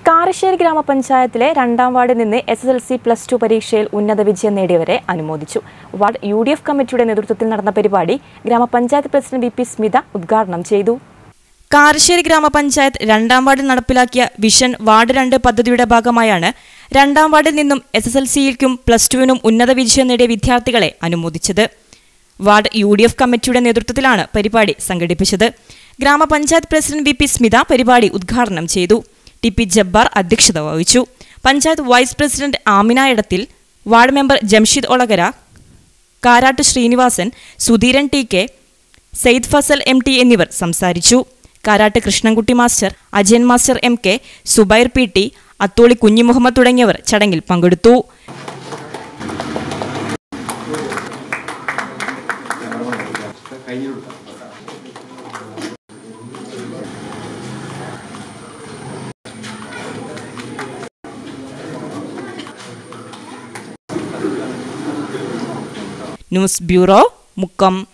കാരശ്ശേരി ഗ്രാമപഞ്ചായത്തിലെ രണ്ടാം വാർഡിൽ നിന്ന് S S L C plus two പരീക്ഷയിൽ ഉന്നത വിജയം നേടിയവരെ അനുമോദിച്ചു വാർഡ് യു ഡി എഫ് കമ്മിറ്റിയുടെ നേതൃത്വത്തിൽ നടന്ന പരിപാടി ഗ്രാമപഞ്ചായത്ത് പ്രസിഡന്റ് വി പി സ്മിത ഉദ്ഘാടനം ചെയ്തു കാരശ്ശേരി ഗ്രാമപഞ്ചായത്ത് രണ്ടാം വാർഡിൽ നടപ്പിലാക്കിയ വിഷൻ വാർഡ് രണ്ട് പദ്ധതിയുടെ ഭാഗമായാണ് രണ്ടാം വാർഡിൽ നിന്നും എസ് എസ് എൽ സിയിലും പ്ലസ് ടുവിനും ഉന്നത വിജയം നേടിയ വിദ്യാർത്ഥികളെ അനുമോദിച്ചത് വാർഡ് യു ഡി എഫ് കമ്മിറ്റിയുടെ നേതൃത്വത്തിലാണ് പരിപാടി സംഘടിപ്പിച്ചത് ഗ്രാമപഞ്ചായത്ത് പ്രസിഡന്റ് വി പി സ്മിത പരിപാടി ഉദ്ഘാടനം ചെയ്തു ടി പി ജബ്ബാർ അധ്യക്ഷത വഹിച്ചു panchayat vice president Amina Edathil ward member Jamsheed Olakara Karat Srinivasan Sudheeran T K Sayed Fasal M T എന്നിവർ സംസാരിച്ചു Karat Krishnankutty master Ajayan master M K Zubair P T Atholi Kunjimuhammed തുടങ്ങിയവർ ചടങ്ങിൽ പങ്കെടുത്തു ന്യൂസ് ബ്യൂറോ മുക്കം